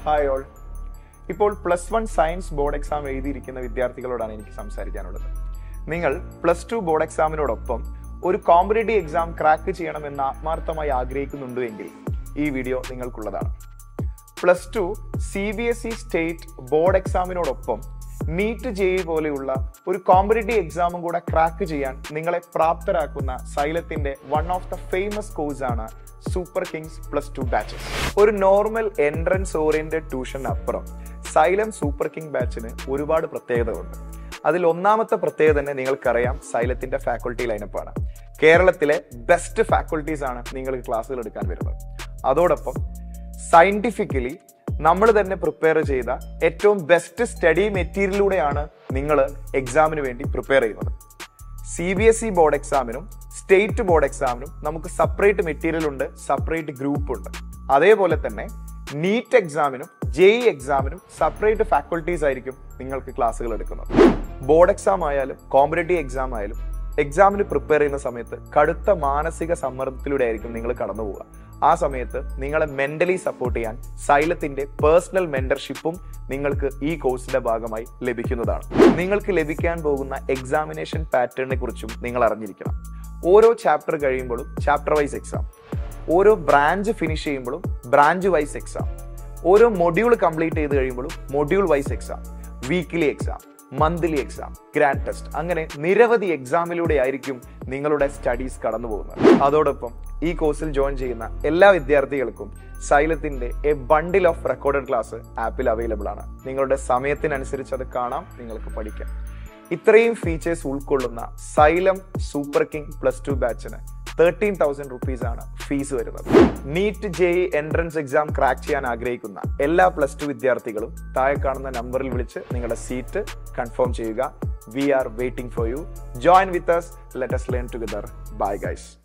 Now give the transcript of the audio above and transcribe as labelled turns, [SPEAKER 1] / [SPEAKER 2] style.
[SPEAKER 1] hi all ഇപ്പോൾ plus one science board exam എഴുതിയിരിക്കുന്ന വിദ്യാർത്ഥികളോടാണ് എനിക്ക് സംസാരിക്കാനുള്ളത് നിങ്ങൾ പ്ലസ് ടു ബോർഡ് എക്സാമിനോടൊപ്പം ഒരു കോമ്പറ്റേറ്റീവ് എക്സാം ക്രാക്ക് ചെയ്യണമെന്ന് ആത്മാർത്ഥമായി ആഗ്രഹിക്കുന്നുണ്ട് എങ്കിൽ ഈ വീഡിയോ നിങ്ങൾക്കുള്ളതാണ് plus two C B S E state board എക്സാമിനോടൊപ്പം നീറ്റ് ജെ പോലെയുള്ള ഒരു കോമ്പറ്റേറ്റീവ് എക്സാമും കൂടെ ക്രാക്ക് ചെയ്യാൻ നിങ്ങളെ പ്രാപ്തരാക്കുന്ന സൈലത്തിന്റെ one of the famous course ആണ് super kings plus two batches ഒരു നോർമൽ എൻട്രൻസ് ഓറിയന്റഡ് ട്യൂഷൻ അപ്പുറം സൈലം സൂപ്പർ കിങ് ബാച്ചിന് ഒരുപാട് പ്രത്യേകതകളുണ്ട് അതിൽ ഒന്നാമത്തെ പ്രത്യേകത തന്നെ നിങ്ങൾക്കറിയാം സൈലത്തിന്റെ ഫാക്കൾട്ടി ലൈനപ്പാണ് കേരളത്തിലെ ബെസ്റ്റ് ഫാക്കൾട്ടീസ് ആണ് നിങ്ങൾക്ക് ക്ലാസ്സുകൾ എടുക്കാൻ വരുന്നത് അതോടൊപ്പം സയന്റിഫിക്കലി നമ്മൾ തന്നെ പ്രിപ്പയർ ചെയ്ത ഏറ്റവും ബെസ്റ്റ് സ്റ്റഡി മെറ്റീരിയലിലൂടെയാണ് നിങ്ങൾ എക്സാമിന് വേണ്ടി പ്രിപ്പയർ ചെയ്യുന്നത് C B S E board എക്സാമിനും സ്റ്റേറ്റ് ബോർഡ് എക്സാമിനും നമുക്ക് സെപ്പറേറ്റ് മെറ്റീരിയൽ ഉണ്ട് സെപ്പറേറ്റ് ഗ്രൂപ്പ് ഉണ്ട് അതേപോലെ തന്നെ നീറ്റ് എക്സാമിനും ജെ ഇ എക്സാമിനും സെപ്പറേറ്റ് ഫാക്കൾട്ടീസ് ആയിരിക്കും നിങ്ങൾക്ക് ക്ലാസ്സുകൾ എടുക്കുന്നത് ബോർഡ് എക്സാം ആയാലും കോമ്പറ്റേറ്റീവ് എക്സാം ആയാലും എക്സാമിന് പ്രിപ്പയർ ചെയ്യുന്ന സമയത്ത് കടുത്ത മാനസിക സമ്മർദ്ദത്തിലൂടെ ആയിരിക്കും നിങ്ങൾ കടന്നു പോവുക ആ സമയത്ത് നിങ്ങളെ മെന്റലി സപ്പോർട്ട് ചെയ്യാൻ സൈലത്തിന്റെ പേഴ്സണൽ മെന്റർഷിപ്പും നിങ്ങൾക്ക് ഈ കോഴ്സിന്റെ ഭാഗമായി ലഭിക്കുന്നതാണ് നിങ്ങൾക്ക് ലഭിക്കാൻ പോകുന്ന എക്സാമിനേഷൻ പാറ്റേണിനെ കുറിച്ചും നിങ്ങൾ അറിഞ്ഞിരിക്കണം ഓരോ ചാപ്റ്റർ കഴിയുമ്പോഴും ചാപ്റ്റർ വൈസ് എക്സാം ഓരോ ബ്രാഞ്ച് ഫിനിഷ് ചെയ്യുമ്പോഴും ബ്രാഞ്ച് വൈസ് എക്സാം ഓരോ മൊഡ്യൂൾ കംപ്ലീറ്റ് ചെയ്ത് കഴിയുമ്പോഴും module wise exam weekly exam monthly exam grand test അങ്ങനെ നിരവധി എക്സാമിലൂടെ ആയിരിക്കും നിങ്ങളുടെ സ്റ്റഡീസ് കടന്നു പോകുന്നത് അതോടൊപ്പം ഈ കോഴ്സിൽ ജോയിൻ ചെയ്യുന്ന എല്ലാ വിദ്യാർത്ഥികൾക്കും സൈലത്തിന്റെ a bundle of recorded class ആപ്പിൽ അവൈലബിൾ ആണ് നിങ്ങളുടെ സമയത്തിനനുസരിച്ച് അത് കാണാം നിങ്ങൾക്ക് പഠിക്കാം ഇത്രയും ഫീച്ചേഴ്സ് ഉൾക്കൊള്ളുന്ന Xylem super king plus two ബാച്ചിന് തേർട്ടീൻ തൗസൻഡ് റുപ്പീസ് ആണ് ഫീസ് വരുന്നത് NEET JEE entrance exam crack ചെയ്യാൻ ആഗ്രഹിക്കുന്ന എല്ലാ പ്ലസ് ടു വിദ്യാർത്ഥികളും താഴെ കാണുന്ന നമ്പറിൽ വിളിച്ച് നിങ്ങളുടെ സീറ്റ് കൺഫേം ചെയ്യുക we are waiting for you join with us let us learn together bye guys